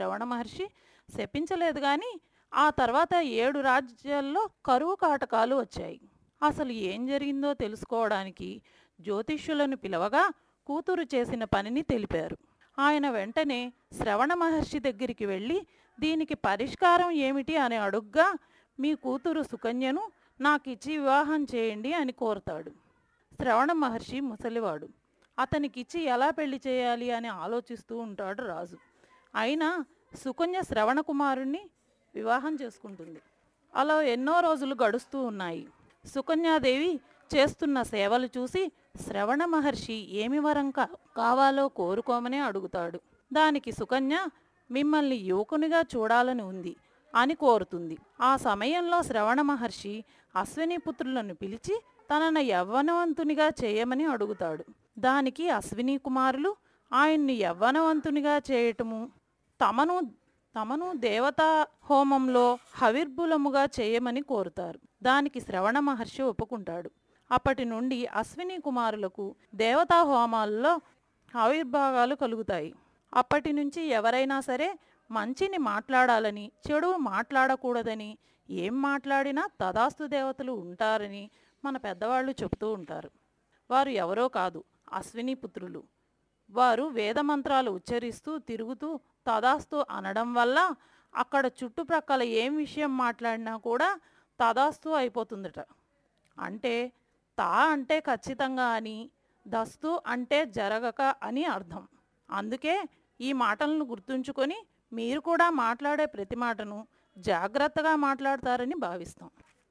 శ్రవణ మహర్షి శపించలేదు గాని ఆ తర్వాత ఏడు రాజ్యాల్లో కరువు కాటకాలు వచ్చాయి అసలు ఏం జరిగిందో తెలుసుకోవడానికి జ్యోతిష్యులను పిలవగా కూతురు చేసిన పనిని తెలిపారు ఆయన వెంటనే శ్రవణ మహర్షి దగ్గరికి వెళ్ళి దీనికి పరిష్కారం ఏమిటి అని అడుగ్గా మీ కూతురు సుకన్యను నాకిచ్చి వివాహం చేయండి అని కోరతాడు శ్రవణ మహర్షి ముసలివాడు అతనికిచ్చి ఎలా పెళ్లి చేయాలి అని ఆలోచిస్తూ ఉంటాడు రాజు అయినా సుకన్య శ్రవణ కుమారుణ్ణి వివాహం చేసుకుంటుంది అలా ఎన్నో రోజులు గడుస్తూ ఉన్నాయి సుకన్యాదేవి చేస్తున్న సేవలు చూసి శ్రవణ మహర్షి ఏమి వరం కా- కావాలో కోరుకోమని అడుగుతాడు దానికి సుకన్య మిమ్మల్ని యువకునిగా చూడాలని ఉంది అని కోరుతుంది ఆ సమయంలో శ్రవణ మహర్షి అశ్విని పుత్రులను పిలిచి తనను యవ్వనవంతునిగా చేయమని అడుగుతాడు దానికి అశ్విని కుమారులు ఆయన్ని యవ్వనవంతునిగా చేయటము తమను తమను దేవతా హోమంలో హవిర్బులముగా చేయమని కోరుతారు దానికి శ్రవణ మహర్షి ఒప్పుకుంటాడు అప్పటి నుండి అశ్విని కుమారులకు దేవతా హోమాల్లో ఆవిర్భాగాలు కలుగుతాయి అప్పటి నుంచి ఎవరైనా సరే మంచిని మాట్లాడాలని చెడు మాట్లాడకూడదని ఏం మాట్లాడినా తదాస్తు దేవతలు ఉంటారని మన పెద్దవాళ్ళు చెబుతూ ఉంటారు వారు ఎవరో కాదు అశ్విని పుత్రులు వారు వేదమంత్రాలు ఉచ్చరిస్తూ తిరుగుతూ తదాస్తు అనడం వల్ల అక్కడ చుట్టుప్రక్కల ఏం విషయం మాట్లాడినా కూడా తదాస్తు అయిపోతుందట అంటే తా అంటే ఖచ్చితంగా అని దస్తు అంటే జరగక అని అర్థం అందుకే ఈ మాటలను గుర్తుంచుకొని మీరు కూడా మాట్లాడే ప్రతి మాటను జాగ్రత్తగా మాట్లాడతారని భావిస్తాం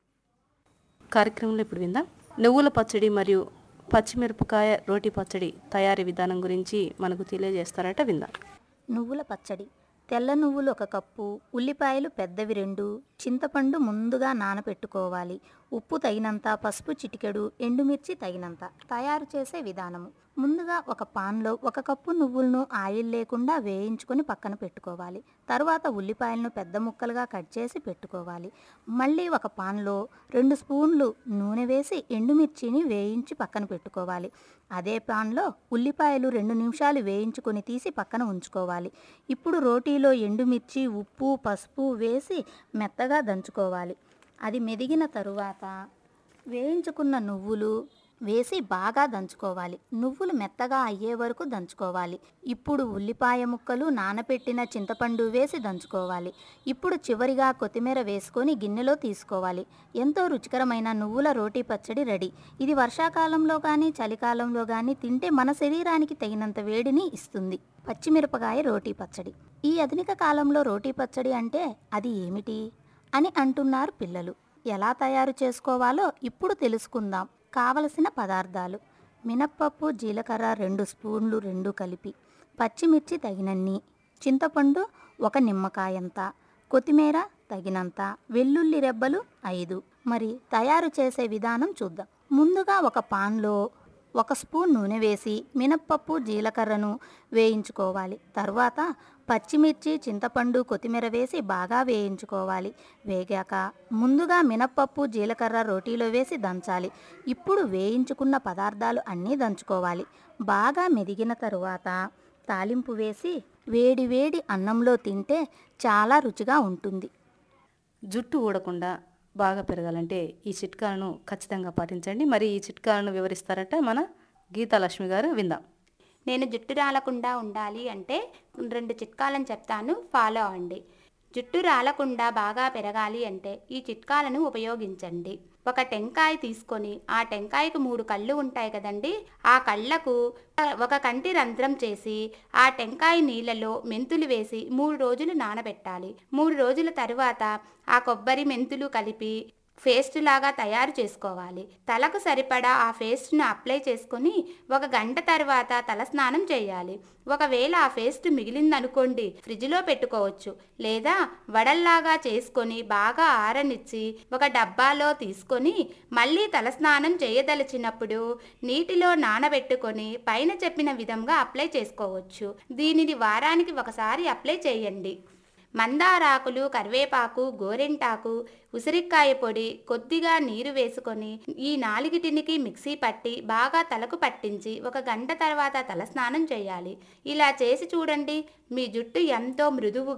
కార్యక్రమంలో ఇప్పుడు విందాం నువ్వుల పచ్చడి మరియు పచ్చిమిరపకాయ రోటి పచ్చడి తయారీ విధానం గురించి మనకు తెలియజేస్తారట విందాం నువ్వుల పచ్చడి తెల్ల నువ్వులు ఒక కప్పు ఉల్లిపాయలు పెద్దవి రెండు చింతపండు ముందుగా నానబెట్టుకోవాలి ఉప్పు తగినంత పసుపు చిటికెడు ఎండుమిర్చి తగినంత తయారు చేసే విధానము ముందుగా ఒక పాన్లో ఒక కప్పు నువ్వులను ఆయిల్ లేకుండా వేయించుకొని పక్కన పెట్టుకోవాలి తర్వాత ఉల్లిపాయలను పెద్ద ముక్కలుగా కట్ చేసి పెట్టుకోవాలి మళ్ళీ ఒక పాన్లో రెండు స్పూన్లు నూనె వేసి ఎండుమిర్చిని వేయించి పక్కన పెట్టుకోవాలి అదే పాన్లో ఉల్లిపాయలు రెండు నిమిషాలు వేయించుకొని తీసి పక్కన ఉంచుకోవాలి ఇప్పుడు రోటీలో ఎండుమిర్చి ఉప్పు పసుపు వేసి మెత్తగా దంచుకోవాలి అది మెదిగిన తరువాత వేయించుకున్న నువ్వులు వేసి బాగా దంచుకోవాలి నువ్వులు మెత్తగా అయ్యే వరకు దంచుకోవాలి ఇప్పుడు ఉల్లిపాయ ముక్కలు నానబెట్టిన చింతపండు వేసి దంచుకోవాలి ఇప్పుడు చివరిగా కొత్తిమీర వేసుకొని గిన్నెలో తీసుకోవాలి ఎంతో రుచికరమైన నువ్వుల రోటీ పచ్చడి రెడీ ఇది వర్షాకాలంలో కానీ చలికాలంలో కానీ తింటే మన శరీరానికి తగినంత వేడిని ఇస్తుంది పచ్చిమిరపకాయ రోటీ పచ్చడి ఈ ఆధునిక కాలంలో రోటీ పచ్చడి అంటే అది ఏమిటి అని అంటున్నారు పిల్లలు ఎలా తయారు చేసుకోవాలో ఇప్పుడు తెలుసుకుందాం కావలసిన పదార్థాలు మినప్పప్పు జీలకర్ర రెండు స్పూన్లు రెండు కలిపి పచ్చిమిర్చి తగినన్ని చింతపండు ఒక నిమ్మకాయంత కొత్తిమీర తగినంత వెల్లుల్లి రెబ్బలు ఐదు మరి తయారు చేసే విధానం చూద్దాం ముందుగా ఒక పాన్లో ఒక స్పూన్ నూనె వేసి మినప్పప్పు జీలకర్రను వేయించుకోవాలి తర్వాత పచ్చిమిర్చి చింతపండు కొత్తిమీర వేసి బాగా వేయించుకోవాలి వేగాక ముందుగా మినప్పప్పు జీలకర్ర రోటీలో వేసి దంచాలి ఇప్పుడు వేయించుకున్న పదార్థాలు అన్నీ దంచుకోవాలి బాగా మెదిగిన తరువాత తాలింపు వేసి వేడి వేడి అన్నంలో తింటే చాలా రుచిగా ఉంటుంది జుట్టు ఊడకుండా బాగా పెరగాలంటే ఈ చిట్కాలను ఖచ్చితంగా పాటించండి మరి ఈ చిట్కాలను వివరిస్తారట మన గీతాలక్ష్మి గారు విందాం నేను జుట్టు రాలకుండా ఉండాలి అంటే రెండు చిట్కాలను చెప్తాను ఫాలో అవ్వండి జుట్టు రాలకుండా బాగా పెరగాలి అంటే ఈ చిట్కాలను ఉపయోగించండి ఒక టెంకాయ తీసుకొని ఆ టెంకాయకు మూడు కళ్ళు ఉంటాయి కదండి ఆ కళ్ళకు ఒక కంటి రంధ్రం చేసి ఆ టెంకాయ నీళ్ళలో మెంతులు వేసి మూడు రోజులు నానబెట్టాలి మూడు రోజుల తరువాత ఆ కొబ్బరి మెంతులు కలిపి పేస్ట్ లాగా తయారు చేసుకోవాలి తలకు సరిపడా ఆ పేస్ట్ను అప్లై చేసుకొని ఒక గంట తర్వాత తల స్నానం చేయాలి ఒకవేళ ఆ పేస్ట్ మిగిలిందనుకోండి ఫ్రిడ్జ్లో పెట్టుకోవచ్చు లేదా వడల్లాగా చేసుకొని బాగా ఆరనిచ్చి ఒక డబ్బాలో తీసుకొని మళ్ళీ తలస్నానం చేయదలిచినప్పుడు నీటిలో నానబెట్టుకొని పైన చెప్పిన విధంగా అప్లై చేసుకోవచ్చు దీనిని వారానికి ఒకసారి అప్లై చేయండి మందారాకులు కరివేపాకు గోరెంటాకు ఉసిరికాయ పొడి కొద్దిగా నీరు వేసుకొని ఈ నాలుగిటినికి మిక్సీ పట్టి బాగా తలకు పట్టించి ఒక గంట తర్వాత తలస్నానం చేయాలి ఇలా చేసి చూడండి మీ జుట్టు ఎంతో మృదువుగా